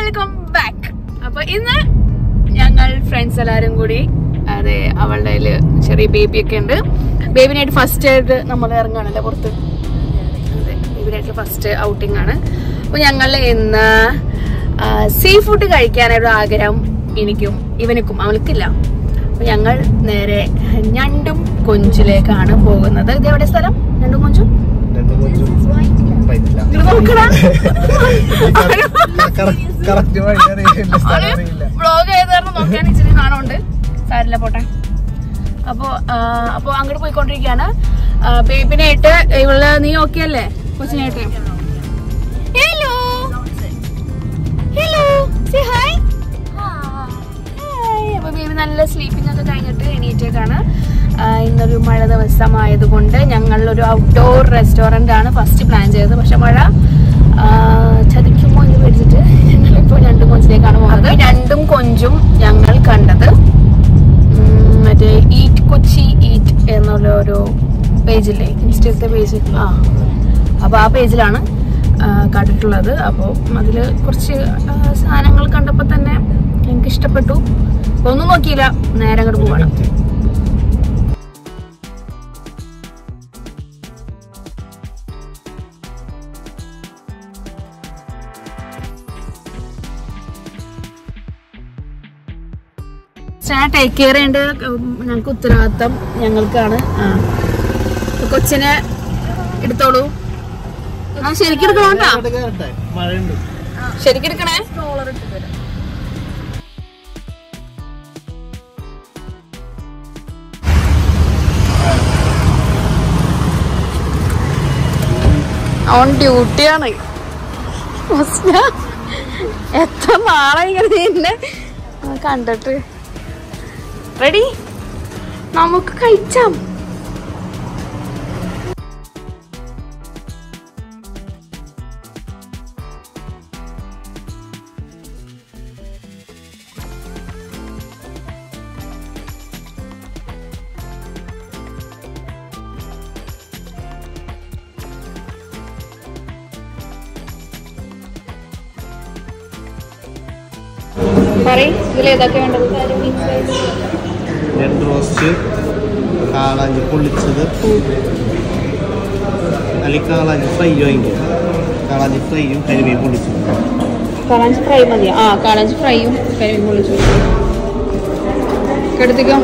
Welcome back അപ്പൊ ഇന്ന് ഞങ്ങൾ ഫ്രണ്ട്സ് എല്ലാരും കൂടി അതെ അവളുടെ കയ്യില് ചെറിയ ബേബി ഒക്കെ ഉണ്ട് ബേബിനായിട്ട് ഫസ്റ്റ് ആയിട്ട് നമ്മൾ ഇറങ്ങാണല്ലേ പുറത്ത് അതെ ബേബിനായിട്ട് ഫസ്റ്റ് ഔട്ടിംഗ് ആണ് അപ്പൊ ഞങ്ങൾ ഇന്ന് സീ ഫുഡ് കഴിക്കാനൊരു ആഗ്രഹം എനിക്കും ഇവനക്കും അവൾക്കില്ല അപ്പൊ ഞങ്ങൾ നേരെ ഞണ്ടും കൊഞ്ചിലേക്കാണ് പോകുന്നത് ഇത് എവിടെ സ്ഥലം ഞണ്ടും കൊഞ്ചും രണ്ടും കൊഞ്ചും പറ്റില്ല ഇത് നോക്കടാ കറക്റ്റ് വഴി അറിയില്ല സ്ഥലം അറിയില്ല വ്ളോഗ് ചെയ്ത് കാരണം നോക്കാൻ ഇച്ചിരി നാണമുണ്ട് സാരില്ല പോട്ടെ അപ്പോ ആ, അപ്പോ അങ്ങോട്ട് പോയിക്കൊണ്ടിരിക്കുകയാണ് ആ, ബേബിനായിട്ട് ഇവള് നീ ഓക്കെ അല്ലേ കൊച്ചിനായിട്ട് hello hello say hi hi അപ്പൊ ബേബി നല്ല സ്ലീപ്പിംഗ് ഒക്കെ കഴിഞ്ഞിട്ട് എണീറ്റേക്കാണ് ആ, ഇന്നൊരു മഴ ദിവസമായതുകൊണ്ട് ഞങ്ങൾ ഒരു ഔട്ട്ഡോർ റെസ്റ്റോറന്റ് ആണ് ഫസ്റ്റ് പ്ലാൻ ചെയ്തത് പക്ഷെ മഴ ആ, ചതിക്കുമോ എന്ന് പേടിച്ചിട്ട് ഞങ്ങളിപ്പോൾ രണ്ടും കൊഞ്ചിലേക്കാണ് പോകുന്നത് രണ്ടും കൊഞ്ചും ഞങ്ങൾ കണ്ടത് ഉം, മറ്റേ ഈറ്റ് കൊച്ചി ഈറ്റ് എന്നുള്ള ഒരു പേജില്ലേ ഇൻസ്റ്റത്തെ പേജ് ആ അപ്പോൾ ആ പേജിലാണ് ആ, കണ്ടിട്ടുള്ളത് അപ്പോൾ അതിൽ കുറച്ച് ആ, സാധനങ്ങൾ കണ്ടപ്പോൾ തന്നെ എനിക്ക് ഇഷ്ടപ്പെട്ടു അപ്പോൾ ഒന്നും നോക്കിയില്ല നേരെ അങ്ങോട്ട് പോവാണ് ടേക്ക് കെയർ ചെയ്യേണ്ട ഞങ്ങൾക്ക് ഉത്തരവാദിത്തം ഞങ്ങൾക്കാണ് ആ അപ്പൊ കൊച്ചിനെ എടുത്തോളൂ ആ ശരിക്കും എടുക്കണം കേട്ടോ അങ്ങോട്ട് കേറട്ടെ മഴയുണ്ട് ശരിക്കും എടുക്കണേ ഓൺ ഡ്യൂട്ടിയാണ് എത്ര നാളെ ഇങ്ങനെ എന്നെ കണ്ടിട്ട് റെഡി നമുക്ക് കഴിച്ചാം പറയും ഇതിൽ ഏതൊക്കെ വേണ്ടത് രണ്ട് റോസ്റ്റ് കാളാഞ്ചി പൊള്ളിച്ചത് അല്ലെങ്കിൽ കാളാഞ്ചി ഫ്രൈ വാങ്ങിക്കും കാളാഞ്ചി ഫ്രൈയും കരിമീൻ പൊള്ളിച്ചതും കാളാഞ്ചി ഫ്രൈ മതിയോ ആ കാളാഞ്ചി ഫ്രൈയും കരിമീൻ പൊള്ളിച്ചു എടുത്തിക്കോ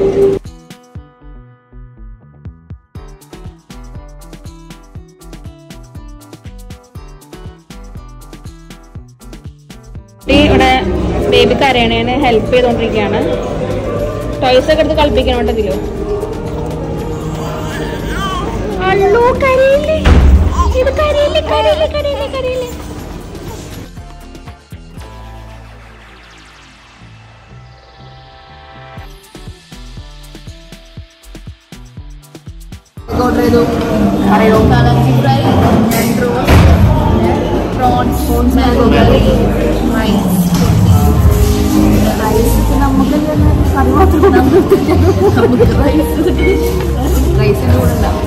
കുട്ടി ഇവിടെ ബേബി കരയണേന് ഹെൽപ്പ് ചെയ്തോണ്ടിരിക്കുകയാണ് ടോയ്സ് ഒക്കെ എടുത്ത് കളിപ്പിക്കണം കേട്ടോ ഇതിലോ അല്ലോ കരയില്ലേ ഇത് കരയില്ലേ കരയില്ലേ കരയില്ലേ കരയില്ലേ ഓർഡർ ചെയ്തു പറയൂ കാലാഞ്ചി ഫ്രൈ രണ്ട് roll prawns prawns mango curry rice rice നമുക്ക് കറി മാത്രം നമുക്ക് റൈസ് റൈസിൻ്റെ കൂടെ ഉണ്ടാവും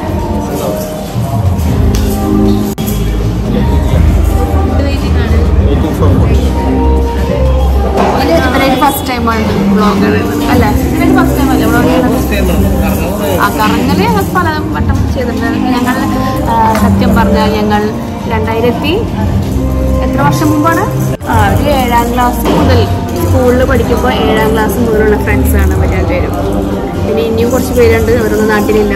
ഇവരായിട്ട് ഫസ്റ്റ് ടൈമാണ് വ്ളോഗർ അല്ല ഇവരായിട്ട് ഫസ്റ്റ് ടൈം അല്ലേ വ്ളോഗ് ചെയ്യുന്നത് ആ കറങ്ങല് ഞങ്ങൾ പല വട്ടം ചെയ്തിട്ടുണ്ട് ഞങ്ങൾ ആ, സത്യം പറഞ്ഞാൽ ഞങ്ങൾ രണ്ടായിരത്തി എത്ര വർഷം മുമ്പാണ് ആ ഒരു ഏഴാം ക്ലാസ് മുതൽ സ്കൂളിൽ പഠിക്കുമ്പോൾ ഏഴാം ക്ലാസ് മുതലുള്ള ഫ്രണ്ട്സാണ് അവർ രണ്ടുപേരും പിന്നെ ഇനിയും കുറച്ച് പേരുണ്ട് അവരൊന്നും നാട്ടിലില്ല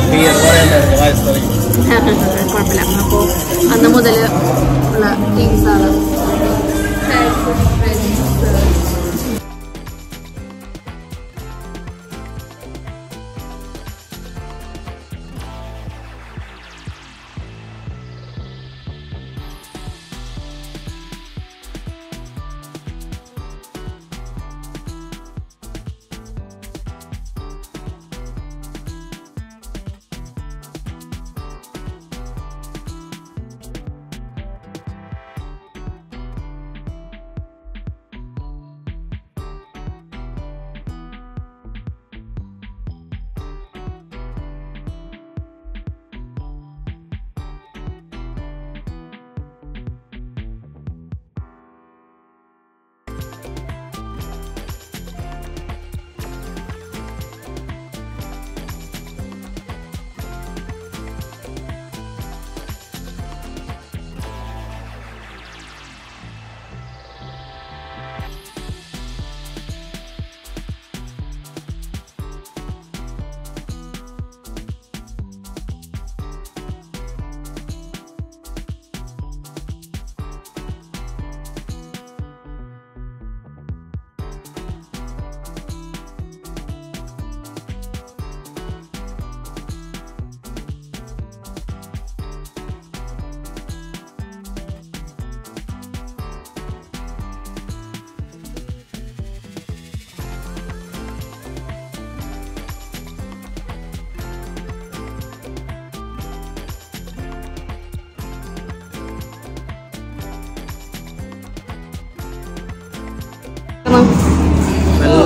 കുഴപ്പമില്ല അപ്പോൾ അന്ന് മുതൽ ഉള്ള ടീംസാണ്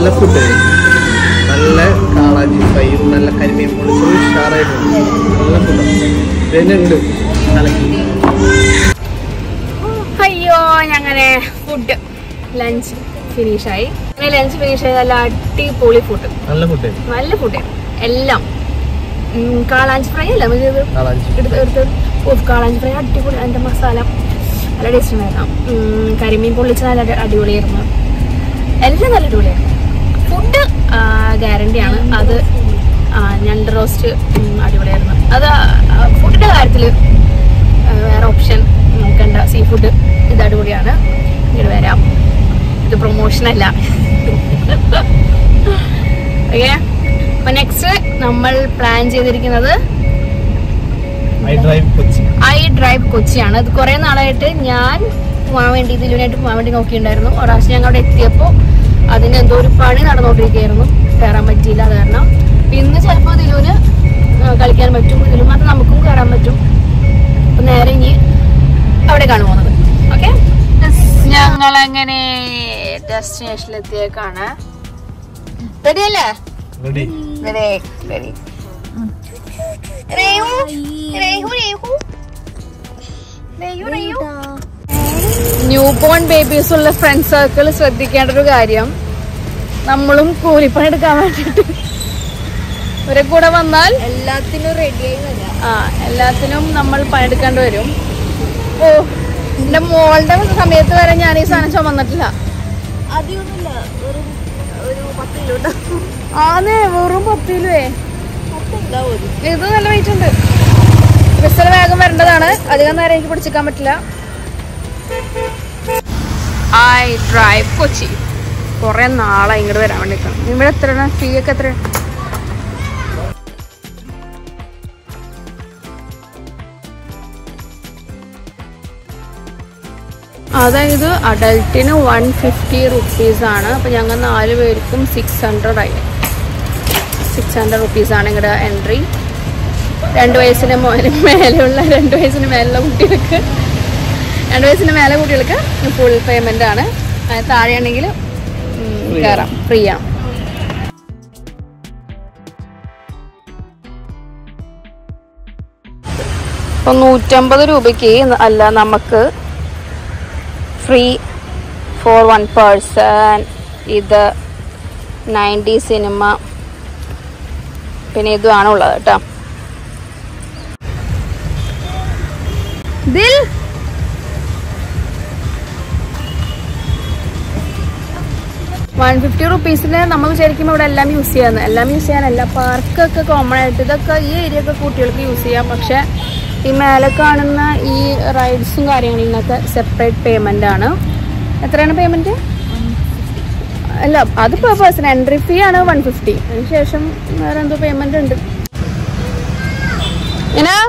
നല്ല ഫുഡ് നല്ല കാളാജി ഫ്രൈയും നല്ല കരിമീൻ പൊളിച്ചും ഉഷാറായിട്ടുണ്ട് നല്ല ഫുഡ് പിന്നെ ഉണ്ട് കലക്കി അയ്യോ ഞങ്ങനെ ഫുഡ് ലഞ്ച് ഫിനിഷായി അങ്ങനെ ലഞ്ച് ഫിനിഷ് ആയി നല്ല അടിപൊളി ഫുഡ് നല്ല ഫുഡ് നല്ല ഫുഡ് എല്ലാം ഉം, കാളാഞ്ചി ഫ്രൈ അല്ല നമുക്ക് ഇത് കാളാജി എടുത്ത് എടുത്ത് ഓഫ് കാളാഞ്ചി ഫ്രൈ അടിപൊളി അതിൻ്റെ മസാല നല്ല ടേസ്റ്റ് ഉണ്ടായിരുന്നു ഉം, കരിമീൻ പൊള്ളിച്ച് നല്ല അടി- അടിപൊളിയായിരുന്നു എല്ലാം നല്ല അടിപൊളിയായിരുന്നു ഫുഡ് ഗ്യാരണ്ടിയാണ് അത് ആ, ഞണ്ട് റോസ്റ്റ് ഉം, അടിപൊളിയായിരുന്നു അത് ഫുഡിൻ്റെ കാര്യത്തിൽ വേറെ ഓപ്ഷൻ നോക്കണ്ട സീ ഫുഡ് ഇത് അടിപൊളിയാണ് ഇങ്ങോട്ട് വരാം ഇത് പ്രൊമോഷനല്ല ഓക്കെ അപ്പൊ നെക്സ്റ്റ് നമ്മൾ പ്ലാൻ ചെയ്തിരിക്കുന്നത് I drive Kochi I drive കൊച്ചിയാണ് അത് കുറെ നാളായിട്ട് ഞാൻ പോകാൻ വേണ്ടി ഇതിലുനായിട്ട് പോകാൻ വേണ്ടി നോക്കിയിട്ടുണ്ടായിരുന്നു ഒരു പ്രാവശ്യം ഞങ്ങൾ അവിടെ എത്തിയപ്പോൾ അതിന് എന്തോ ഒരു പണി നടന്നുകൊണ്ടിരിക്കുകയായിരുന്നു കയറാൻ പറ്റിയില്ല അത് കാരണം അപ്പൊ ഇന്ന് ചിലപ്പോൾ ദിലുവിന് ആ, കളിക്കാൻ പറ്റും ഇതിൽ മാത്രം നമുക്കും കയറാൻ പറ്റും അപ്പൊ നേരെ ഇനി അവിടേക്കാണ് പോകുന്നത് ഓക്കെ ഞങ്ങൾ അങ്ങനെ ഡെസ്റ്റിനേഷനിലെത്തിയേക്കാണ് റെഡി അല്ലേ റെഡി റെഡി റെഡി റേഹു റേഹു റേഹു റേഹു റേഹു ന്യൂ ബോൺ ബേബീസ് ഉള്ള ഫ്രണ്ട് സർക്കിൾ ശ്രദ്ധിക്കേണ്ട ഒരു കാര്യം നമ്മളും കൂലിപ്പണി എടുക്കാൻ വേണ്ടിട്ട് ഇവരെ കൂടെ വന്നാൽ എല്ലാത്തിനും റെഡിയായി വരാം ആ എല്ലാത്തിനും നമ്മൾ പണിയെടുക്കേണ്ടി വരും ഓ എന്റെ മോളുടെ സമയത്ത് വരെ ഞാൻ ഈ സാധനം ചുമന്നിട്ടില്ല അധികമൊന്നുമില്ല ഒരു ഒരു പത്ത് കിലോ ഉണ്ടാവും ആന്നേ വെറും പത്തിലുവേ ഉണ്ടാവും ഒരു ഇത് നല്ല വെയിറ്റ് ഉണ്ട് ബസ്സിൽ വേഗം വരേണ്ടതാണ് അധികം നേരം എനിക്ക് പിടിച്ചിക്കാൻ പറ്റില്ല ഐ ഡ്രൈവ് കൊച്ചി കുറെ നാളായി ഇങ്ങോട്ട് വരാൻ വേണ്ടി നിൽക്കണം ഇവിടെ എത്രയാണ് ഫീ ഒക്കെ എത്ര അതായത് അഡൽട്ടിന് വൺ ഫിഫ്റ്റി റുപ്പീസ് ആണ് അപ്പം ഞങ്ങൾ നാല് പേർക്കും സിക്സ് ഹൺഡ്രഡ് ആയി സിക്സ് ഹൺഡ്രഡ് റുപ്പീസ് ആണ് ഇങ്ങടെ എൻട്രി രണ്ട് വയസ്സിന് മോന് മേലെയുള്ള രണ്ട് വയസ്സിന് മേലുള്ള കുട്ടികൾക്ക് രണ്ട് വയസ്സിന് മേലെ കുട്ടികൾക്ക് ഫുൾ പേയ്മെന്റ് ആണ് അത് താഴെയാണെങ്കിൽ Free കയറാം ഫ്രീ ആണ് ഇപ്പൊ നൂറ്റമ്പത് രൂപയ്ക്ക് അല്ല നമുക്ക് ഫ്രീ ഫോർ വൺ പേഴ്സൺ ഇത് നയൻറ്റി സിനിമ പിന്നെ ഇതുമാണ് ഉള്ളത് കേട്ടോ ദിൽ വൺ ഫിഫ്റ്റി റുപ്പീസിന് നമ്മൾ വിചാരിക്കുമ്പോൾ ഇവിടെ എല്ലാം യൂസ് ചെയ്യാന്ന് എല്ലാം യൂസ് ചെയ്യാനല്ല പാർക്കൊക്കെ കോമൺ ആയിട്ട് ഇതൊക്കെ ഈ ഏരിയ ഒക്കെ കുട്ടികൾക്ക് യൂസ് ചെയ്യാം പക്ഷെ ഈ മേലെ കാണുന്ന ഈ റൈഡ്സും കാര്യങ്ങളിനൊക്കെ സെപ്പറേറ്റ് പേയ്മെന്റ് ആണ് എത്രയാണ് പേയ്മെന്റ് അല്ല അത് പെർ പേഴ്സൺ എൻട്രി ഫീ ആണ് വൺ ഫിഫ്റ്റി അതിനുശേഷം വേറെ എന്തോ പേയ്മെന്റ് ഉണ്ട് ഇനാ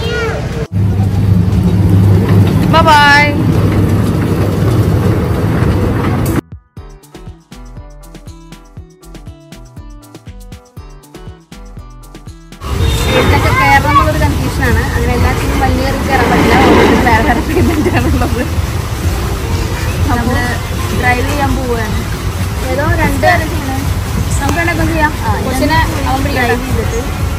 ബൈ ഇതിലൊക്കെ കയറണം എന്നുള്ളൊരു കൺഫ്യൂഷനാണ് അങ്ങനെ എല്ലാത്തിനും വലിയ കയറാൻ പറ്റില്ല ഓരോന്നിനും വേറെ വേറെ പേയ്മെന്റ് ആണുള്ളത് നമ്മള് ഡ്രൈവ് ചെയ്യാൻ പോവുകയാണ് ഏതോ രണ്ട് നമുക്ക് രണ്ടൊക്കെ ചെയ്യാം കൊച്ചിനെ അവൻ പിടിക്കണം ചെയ്തിട്ട്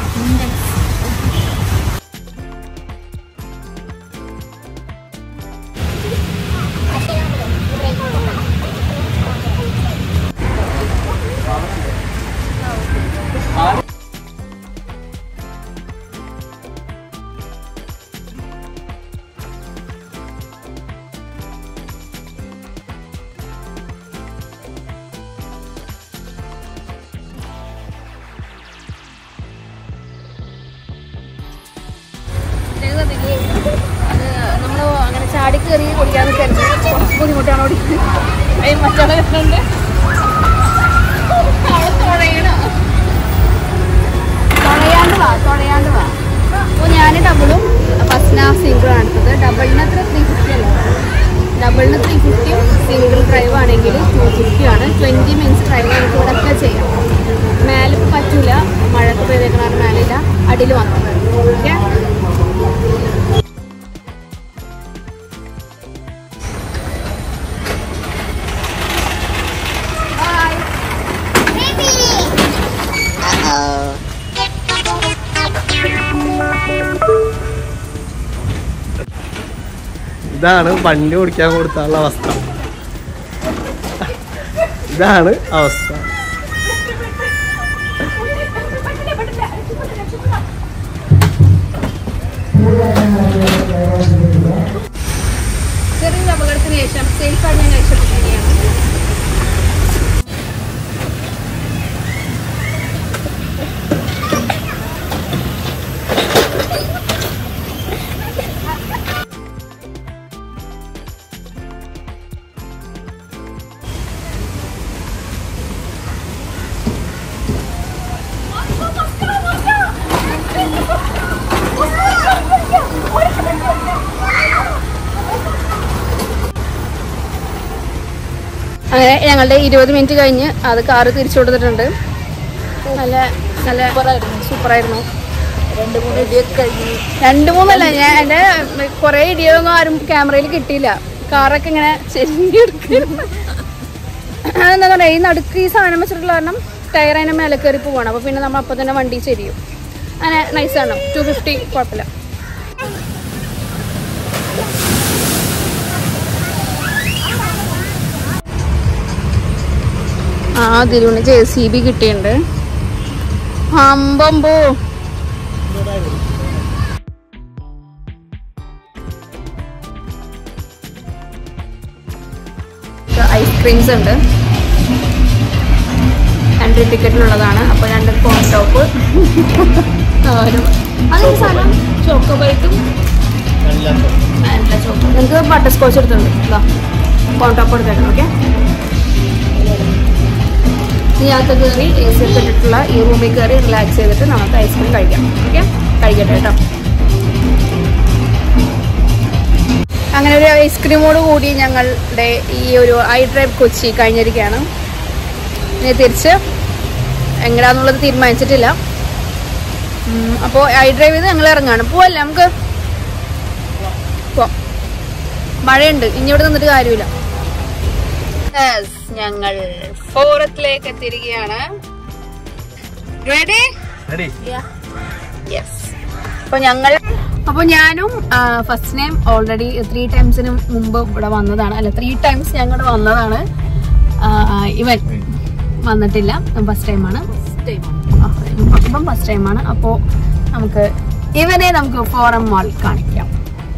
അത് നമ്മൾ അങ്ങനെ ചാടി കയറി ഓടിക്കാന്ന് കരുതി കുറച്ച് ബുദ്ധിമുട്ടാണ് ഓടിക്കുന്നത് അതിന് മറ്റാളെ വരുന്നുണ്ട് അവള് തുഴയണ തുഴയാണ്ട് വാ തുഴയാണ്ട് വാ അപ്പോൾ ഞാൻ ഡബിളും ഫസ്റ്റിന് ആ സിംഗിളും എടുത്തത് ഡബിളിന് എത്ര ത്രീ ഫിഫ്റ്റി അല്ല ഡബിളിന് ത്രീ ഫിഫ്റ്റിയും സിംഗിൾ ഡ്രൈവ് ആണെങ്കിൽ ടു ഫിഫ്റ്റി ആണ് ട്വൻറ്റി മിനിറ്റ്സ് ഡ്രൈവ് നമുക്ക് ഇവിടെ ഒക്കെ ചെയ്യാം മേലെ ഇപ്പോൾ പറ്റൂല മഴയൊക്കെ പെയ്തേക്കണ മേലില്ല അടിയിൽ മാത്രം ഓക്കെ Bye. ഇതാണ് വണ്ടി ഓടിക്കാൻ കൊടുത്താലുള്ള അവസ്ഥ ഇതാണ് അവസ്ഥ ചെറിയൊരു അപകടത്തിന് ശേഷം സേഫായി ഞാൻ രക്ഷപ്പെട്ടിരിക്കുകയാണ് അങ്ങനെ ഞങ്ങളുടെ ഇരുപത് മിനിറ്റ് കഴിഞ്ഞ് അത് കാറ് തിരിച്ചു കൊടുത്തിട്ടുണ്ട് നല്ല നല്ല സൂപ്പറായിരുന്നു രണ്ട് മൂന്ന് ഇടിയൊക്കെ കഴിഞ്ഞ് രണ്ട് മൂന്നല്ല ഞാൻ എൻ്റെ കുറേ ഇടിയൊന്നും ആരും ക്യാമറയിൽ കിട്ടിയില്ല കാറൊക്കെ ഇങ്ങനെ ചെരിഞ്ഞെടുക്കുന്നു അതെന്താ പറയുക ഈ നടുക്ക് ഈ സാധനം വെച്ചിട്ടുള്ള കാരണം ടയർ അതിനെ മേലെ കയറി പോവാണ് അപ്പോൾ പിന്നെ നമ്മൾ അപ്പോൾ തന്നെ വണ്ടി ചെരിയും അങ്ങനെ നൈസാണ് ടു ഫിഫ്റ്റി കുഴപ്പമില്ല ആ തിരുവണ്ണ ജെ സി ബി കിട്ടിയിട്ടുണ്ട് അമ്പമ്പോ ഐസ്ക്രീംസ് ഉണ്ട് എൻട്രി ടിക്കറ്റിലുള്ളതാണ് അപ്പോൾ രണ്ട് കോൺ ടോപ്പ് അതൊരു സാധനം ചോക്കോ ബൈറ്റും നല്ല ചോക്കോ നിങ്ങൾക്ക് ബട്ടർ സ്കോച്ച് എടുത്തിട്ടുണ്ട് ഇതാ കോൺ ടോപ്പ് എടുത്തേക്കണം ഓക്കെ ഈ അകത്ത് കയറി എ സി ഒക്കെ ഇട്ടിട്ടുള്ള ഈ റൂമിൽ കയറി റിലാക്സ് ചെയ്തിട്ട് നമുക്ക് ഐസ്ക്രീം കഴിക്കാം ഓക്കെ കഴിക്കട്ടെ കേട്ടോ അങ്ങനെ ഒരു ഐസ്ക്രീമോട് കൂടി ഞങ്ങളുടെ ഈ ഒരു ഐ ഡ്രൈവ് കൊച്ചി കഴിഞ്ഞിരിക്കുകയാണ് ഇനി തിരിച്ച് എങ്ങനെയാന്നുള്ളത് തീരുമാനിച്ചിട്ടില്ല അപ്പോൾ ഐ ഡ്രൈവ് ചെയ്ത് ഞങ്ങൾ ഇറങ്ങാണ് പോവല്ലേ നമുക്ക് പോവാം മഴയുണ്ട് ഇനി ഇവിടെ നിന്നിട്ട് കാര്യമില്ല Yes, ഞങ്ങൾ ഫോറത്തിലേക്ക് എത്തിയിരിക്കുകയാണ് റെഡി റെഡി യെസ് അപ്പോൾ ഞങ്ങൾ അപ്പോൾ ഞാനും ഫസ്റ്റ് ടൈം ഓൾറെഡി ത്രീ ടൈംസിന് മുമ്പ് ഇവിടെ വന്നതാണ് അല്ല ത്രീ ടൈംസ് ഞങ്ങൾ വന്നതാണ് ആ, ഇവൻ വന്നിട്ടില്ല ഫസ്റ്റ് ടൈമാണ് ഇപ്പം ഫസ്റ്റ് ടൈമാണ് അപ്പോൾ നമുക്ക് ഇവനെ നമുക്ക് ഫോറം മാൾ കാണിക്കാം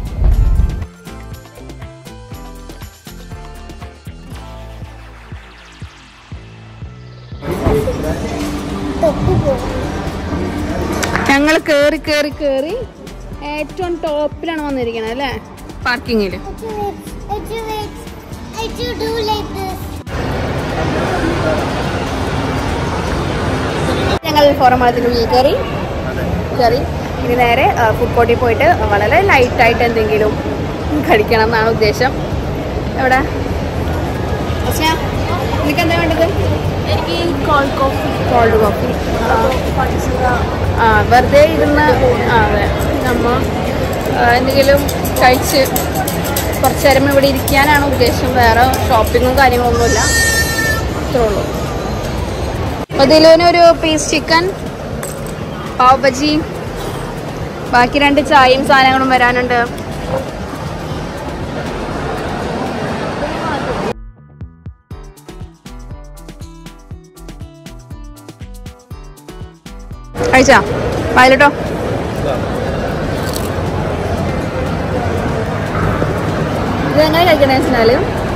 ഞങ്ങൾ കേറി കേറി കേറി ഏറ്റവും ടോപ്പിലാണ് വന്നിരിക്കുന്നത് അല്ലേ പാർക്കിങ്ങിൽ I do do like this. ഞങ്ങൾ ഫോറമാളത്തിൻ്റെ ഉള്ളിൽ കയറി കയറി ഇനി നേരെ ഫുഡ് കോർട്ടിൽ പോയിട്ട് വളരെ ലൈറ്റായിട്ട് എന്തെങ്കിലും കഴിക്കണം എന്നാണ് ഉദ്ദേശം എവിടെ പക്ഷേ നിനക്ക് എന്താ വേണ്ടത് എനിക്ക് കോൾഡ് കോഫി കോൾഡ് കോഫി പഞ്ചസാര ആ വെറുതെ ഇരുന്ന് ആ അതെ നമ്മ ആ, എന്തെങ്കിലും കഴിച്ച് കുറച്ച് നേരം ഇവിടെ ഇരിക്കാനാണ് ഉദ്ദേശം വേറെ ഷോപ്പിങ്ങും കാര്യങ്ങളൊന്നുമില്ല ഇത്രേ ഉള്ളൂ അപ്പോൾ ദിലുവിനൊരു പീസ് ചിക്കൻ പാവ് ബജി ബാക്കി രണ്ട് ചായയും സാധനങ്ങളും വരാനുണ്ട് കഴിച്ചാ പായലോട്ടോ ഇതെങ്ങനെ കഴിക്കണേ വെച്ചാല്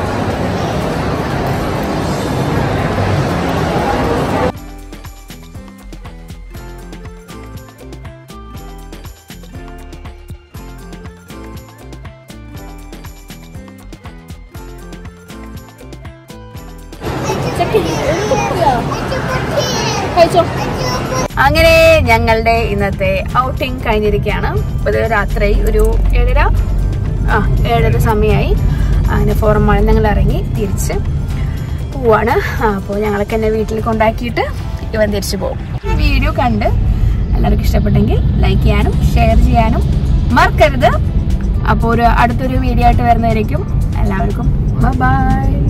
കഴിച്ചോ അങ്ങനെ ഞങ്ങളുടെ ഇന്നത്തെ ഔട്ടിംഗ് കഴിഞ്ഞിരിക്കുകയാണ് ഇപ്പോൾ ഇത് രാത്രി ഒരു ഏഴര ആ ഏഴര സമയമായി അങ്ങനെ ഫോറം മാളിൽ ഞങ്ങൾ ഇറങ്ങി തിരിച്ച് പോവാണ് അപ്പോൾ ഞങ്ങളൊക്കെ എന്നെ വീട്ടിൽ കൊണ്ടാക്കിയിട്ട് ഇവൻ തിരിച്ചു പോകും വീഡിയോ കണ്ട് എല്ലാവർക്കും ഇഷ്ടപ്പെട്ടെങ്കിൽ ലൈക്ക് ചെയ്യാനും ഷെയർ ചെയ്യാനും മറക്കരുത് അപ്പോൾ ഒരു അടുത്തൊരു വീഡിയോ ആയിട്ട് വരുന്നതായിരിക്കും എല്ലാവർക്കും ബൈ